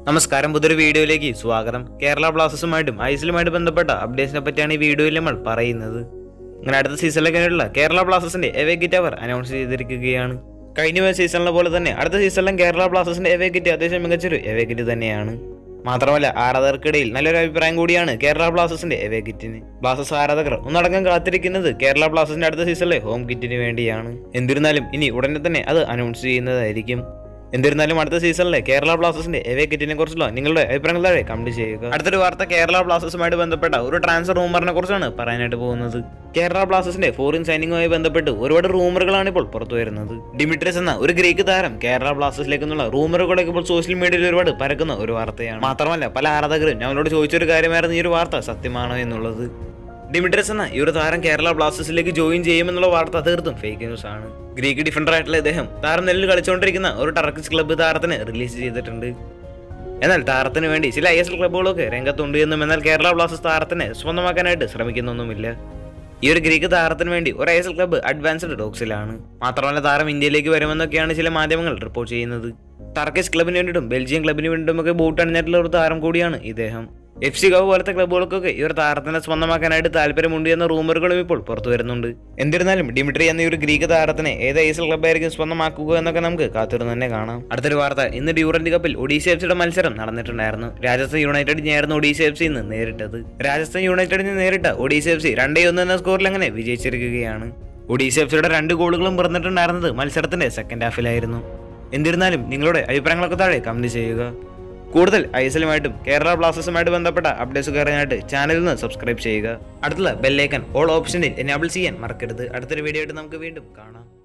നമസ്കാരം പുതിയൊരു വീഡിയോയിലേക്ക് സ്വാഗതം കേരള ബ്ലാസ്റ്റേഴ്സുമായിട്ടും ഐസിലുമായിട്ട് ബന്ധപ്പെട്ട അപ്ഡേറ്റ്സിനെ പറ്റിയാണ് ഈ വീഡിയോയിൽ നമ്മൾ പറയുന്നത് അങ്ങനെ അടുത്ത സീസണിലേക്കുള്ള കേരള ബ്ലാസ്റ്റേഴ്സിന്റെ എവേ കിറ്റ് അവർ അനൗൺസ് ചെയ്തിരിക്കുകയാണ് കഴിഞ്ഞ സീസണിലെ പോലെ തന്നെ അടുത്ത സീസണിലും കേരള ബ്ലാസ്റ്റേഴ്സിന്റെ എവേ കിറ്റ് അത്യാവശ്യം മികച്ചൊരു എവേ കിറ്റ് തന്നെയാണ് മാത്രമല്ല ആരാധകർക്കിടയിൽ നല്ലൊരു അഭിപ്രായം കൂടിയാണ് കേരള ബ്ലാസ്റ്റേഴ്സിന്റെ എവേ കിറ്റിന് ബ്ലാസ്റ്റേഴ്സ് ആരാധകർ ഒന്നടങ്കം കാത്തിരിക്കുന്നത് കേരള ബ്ലാസ്റ്റേഴ്സിന്റെ അടുത്ത സീസണിലെ ഹോം കിറ്റിന് വേണ്ടിയാണ് എന്നിരുന്നാലും ഇനി ഉടനെ തന്നെ അത് അനൗൺസ് ചെയ്യുന്നതായിരിക്കും എന്നിരുന്നാലും അടുത്ത സീസണിലെ കേരള ബ്ലാസ്റ്റേഴ്സിന്റെ എവേ കിറ്റിനെ കുറിച്ചുള്ള നിങ്ങളുടെ അഭിപ്രായങ്ങൾ താഴെ കമന്റ് ചെയ്യുക അടുത്തൊരു വാർത്ത കേരള ബ്ലാസ്റ്റേഴ്സുമായിട്ട് ബന്ധപ്പെട്ട ഒരു ട്രാൻസ്ഫർ റൂമറിനെ കുറിച്ചാണ് പറയാനായിട്ട് പോകുന്നത് കേരള ബ്ലാസ്റ്റേഴ്സിന്റെ ഫോറിൻ സൈനിങ്ങുമായി ബന്ധപ്പെട്ട് ഒരുപാട് റൂമറുകളാണ് ഇപ്പോൾ പുറത്തു വരുന്നത് ഡിമിട്രിയസ് എന്ന ഒരു ഗ്രീക്ക് താരം കേരള ബ്ലാസ്റ്റേഴ്സിലേക്കുള്ള റൂമറുകളൊക്കെ ഇപ്പോൾ സോഷ്യൽ മീഡിയയിൽ ഒരുപാട് പരക്കുന്ന ഒരു വാർത്തയാണ് മാത്രമല്ല പല ആരാധകരും ഞങ്ങളോട് ചോദിച്ചൊരു കാര്യമായിരുന്നു ഈ ഒരു വാർത്ത സത്യമാണോ എന്നുള്ളത് ഡിമിട്രസ് എന്ന ഈ ഒരു താരം കേരള ബ്ലാസ്റ്റേഴ്സിലേക്ക് ജോയിൻ ചെയ്യുമെന്നുള്ള വാർത്ത തീർത്തും ഫേക്ക് ന്യൂസ് ആണ് ഗ്രീക്ക് ഡിഫൻഡർ ആയിട്ടുള്ള ഇദ്ദേഹം താരം നെല്ലിൽ കളിച്ചുകൊണ്ടിരിക്കുന്ന ഒരു ടർക്കിഷ് ക്ലബ്ബ് താരത്തിന് റിലീസ് ചെയ്തിട്ടുണ്ട് എന്നാൽ താരത്തിന് വേണ്ടി ചില ഐ എസ് എൽ ക്ലബ്ബുകളൊക്കെ രംഗത്തുണ്ട് എന്നും എന്നാൽ കേരള ബ്ലാസ്റ്റേഴ്സ് താരത്തിനെ സ്വന്തമാക്കാനായിട്ട് ശ്രമിക്കുന്നൊന്നുമില്ല ഈ ഒരു ഗ്രീക്ക് താരത്തിന് വേണ്ടി ഒരു I S L club advanced ഡോക്സിലാണ് മാത്രമല്ല താരം ഇന്ത്യയിലേക്ക് വരുമെന്നൊക്കെയാണ് ചില മാധ്യമങ്ങൾ റിപ്പോർട്ട് ചെയ്യുന്നത് ടർക്കിഷ് ക്ലബിന് വേണ്ടിയിട്ടും ബെൽജിയം ക്ലബിന് വേണ്ടിയിട്ടും ഒക്കെ ബൂട്ട് അണിഞ്ഞിട്ടുള്ള ഒരു താരം കൂടിയാണ് ഇദ്ദേഹം എഫ് സി ഗവ് പോലത്തെ ക്ലബ്ബുകൾക്കൊക്കെ ഈ ഒരു താരത്തിനെ സ്വന്തമാക്കാനായിട്ട് താല്പര്യമുണ്ട് എന്ന റൂമറുകളും ഇപ്പോൾ പുറത്തു വരുന്നുണ്ട് എന്നിരുന്നാലും ഡിമിട്രി എന്ന ഈ ഒരു ഗ്രീക്ക് താരത്തിനെ ഏത് ഐ എസ് എൽ ക്ലബ്ബായിരിക്കും സ്വന്തമാക്കുക എന്നൊക്കെ നമുക്ക് കാത്തിരുന്ന് തന്നെ കാണാം അടുത്തൊരു വാർത്ത ഇന്ന് ഡ്യൂറന്റ് കപ്പിൽ ഒഡീഷ എഫ് സിയുടെ മത്സരം നടന്നിട്ടുണ്ടായിരുന്നു രാജസ്ഥാൻ യുണൈറ്റഡിനെയായിരുന്നു ഒഡീഷ എഫ് സി ഇന്ന് നേരിട്ടത് രാജസ്ഥാൻ യുണൈറ്റഡിനെ നേരിട്ട ഒഡീഷ എഫ് സി രണ്ടേ ഒന്ന് എന്ന സ്കോറിൽ അങ്ങനെ വിജയിച്ചിരിക്കുകയാണ് ഒഡീഷ എഫ് സിയുടെ രണ്ട് ഗോളുകളും പിറന്നിട്ടുണ്ടായിരുന്നത് മത്സരത്തിന്റെ സെക്കൻഡ് ഹാഫിലായിരുന്നു എന്നിരുന്നാലും നിങ്ങളുടെ അഭിപ്രായങ്ങളൊക്കെ താഴെ കമന്റ് ചെയ്യുക കൂടുതൽ ഐസലുമായിട്ടും കേരള ബ്ലാസ്റ്റേഴ്സുമായിട്ട് ബന്ധപ്പെട്ട അപ്ഡേറ്റ്സ് കയറാനായിട്ട് ചാനലിൽ നിന്ന് സബ്സ്ക്രൈബ് ചെയ്യുക അടുത്തുള്ള ബെല്ലൈക്കൻ ഓൾ ഓപ്ഷനിൽ എനാബിൾ ചെയ്യാൻ മറക്കരുത് അടുത്തൊരു വീഡിയോ ആയിട്ട് നമുക്ക് വീണ്ടും കാണാം